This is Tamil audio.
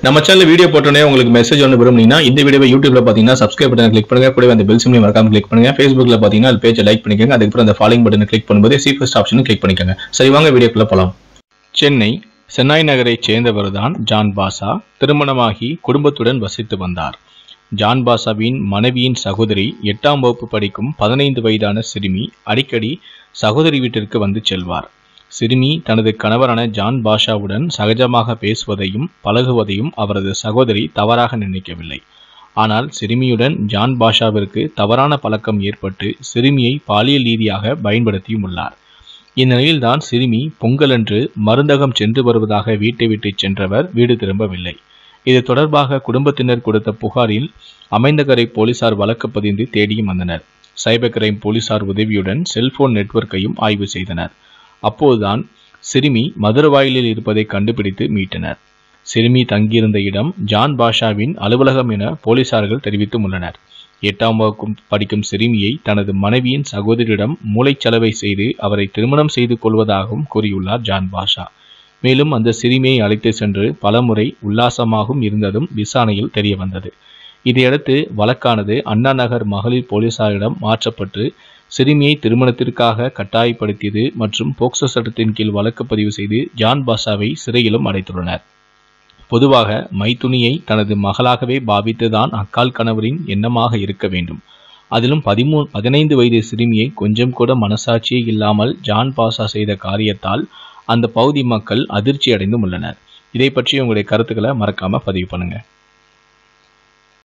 நம்ம சேனல் வீடியோ போட்டோன்னே உங்களுக்கு மெசேஜ் ஒன்று விரும்புனீங்கன்னா இந்த வீடியோவை யூடியூப்ல பார்த்தீங்கன்னா சப்ஸ்கிரைப் பட்டன் கிளிக் பண்ணுங்க கூடவே அந்த பெல் சிம்லையும் மறக்காம கிளிக் பண்ணுங்க ஃபேஸ்புக்ல பார்த்தீங்கன்னா அது பேஜை லைக் பண்ணிக்கோங்க அதுக்கப்புறம் அந்த ஃபாலோயிங் பட்டனை கிளிக் பண்ணும்போது சி ஃபர்ஸ்ட் ஆப்ஷனும் கிளிக் பண்ணிக்கோங்க சரி வாங்க வீடியோக்குள்ள போலாம் சென்னை சென்னாய் நகரைச் சேர்ந்தவர் தான் ஜான் பாசா திருமணமாகி குடும்பத்துடன் வசித்து வந்தார் ஜான் பாசாவின் மனைவியின் சகோதரி எட்டாம் வகுப்பு படிக்கும் பதினைந்து வயதான சிறுமி அடிக்கடி சகோதரி வீட்டிற்கு வந்து செல்வார் சிறுமி தனது கணவரான ஜான் பாஷாவுடன் சகஜமாக பேசுவதையும் பழகுவதையும் அவரது சகோதரி தவறாக நினைக்கவில்லை ஆனால் சிறுமியுடன் ஜான் பாஷாவிற்கு தவறான பழக்கம் ஏற்பட்டு சிறுமியை பாலியல் ரீதியாக பயன்படுத்தியும் உள்ளார் இந்நிலையில்தான் சிறுமி பொங்கலன்று மருந்தகம் சென்று வருவதாக வீட்டை விட்டு சென்றவர் வீடு திரும்பவில்லை இது தொடர்பாக குடும்பத்தினர் கொடுத்த புகாரில் அமைந்தகரை போலீசார் வழக்கு பதிந்து தேடியும் வந்தனர் சைபர் கிரைம் போலீசார் உதவியுடன் செல்போன் நெட்வொர்க்கையும் ஆய்வு செய்தனர் அப்போதுதான் சிறுமி மதுரவாயிலில் இருப்பதை கண்டுபிடித்து மீட்டனர் சிறுமி தங்கியிருந்த இடம் ஜான் பாஷாவின் அலுவலகம் என போலீசார்கள் தெரிவித்தும் உள்ளனர் எட்டாம் வகுப்பு படிக்கும் சிறுமியை தனது மனைவியின் சகோதரியிடம் மூளைச்சலவை செய்து அவரை திருமணம் செய்து கொள்வதாகவும் கூறியுள்ளார் ஜான் பாஷா மேலும் அந்த சிறுமியை அழைத்து சென்று பலமுறை உல்லாசமாகவும் இருந்ததும் விசாரணையில் தெரிய வந்தது இதையடுத்து வழக்கானது அண்ணா நகர் மகளிர் போலீசாரிடம் மாற்றப்பட்டு சிறுமியை திருமணத்திற்காக கட்டாயப்படுத்தியது மற்றும் போக்சோ சட்டத்தின் கீழ் வழக்கு பதிவு செய்து ஜான் பாஷாவை சிறையிலும் அடைத்துள்ளனர் பொதுவாக மைத்துனியை தனது மகளாகவே பாவித்துதான் அக்கால் கணவரின் எண்ணமாக இருக்க வேண்டும் அதிலும் பதிமூ பதினைந்து வயது சிறுமியை கொஞ்சம் கூட மனசாட்சியே இல்லாமல் ஜான் பாஷா செய்த காரியத்தால் அந்த பகுதி மக்கள் அதிர்ச்சி அடைந்தும் உள்ளனர் இதை பற்றி உங்களுடைய கருத்துக்களை மறக்காம பதிவு பண்ணுங்க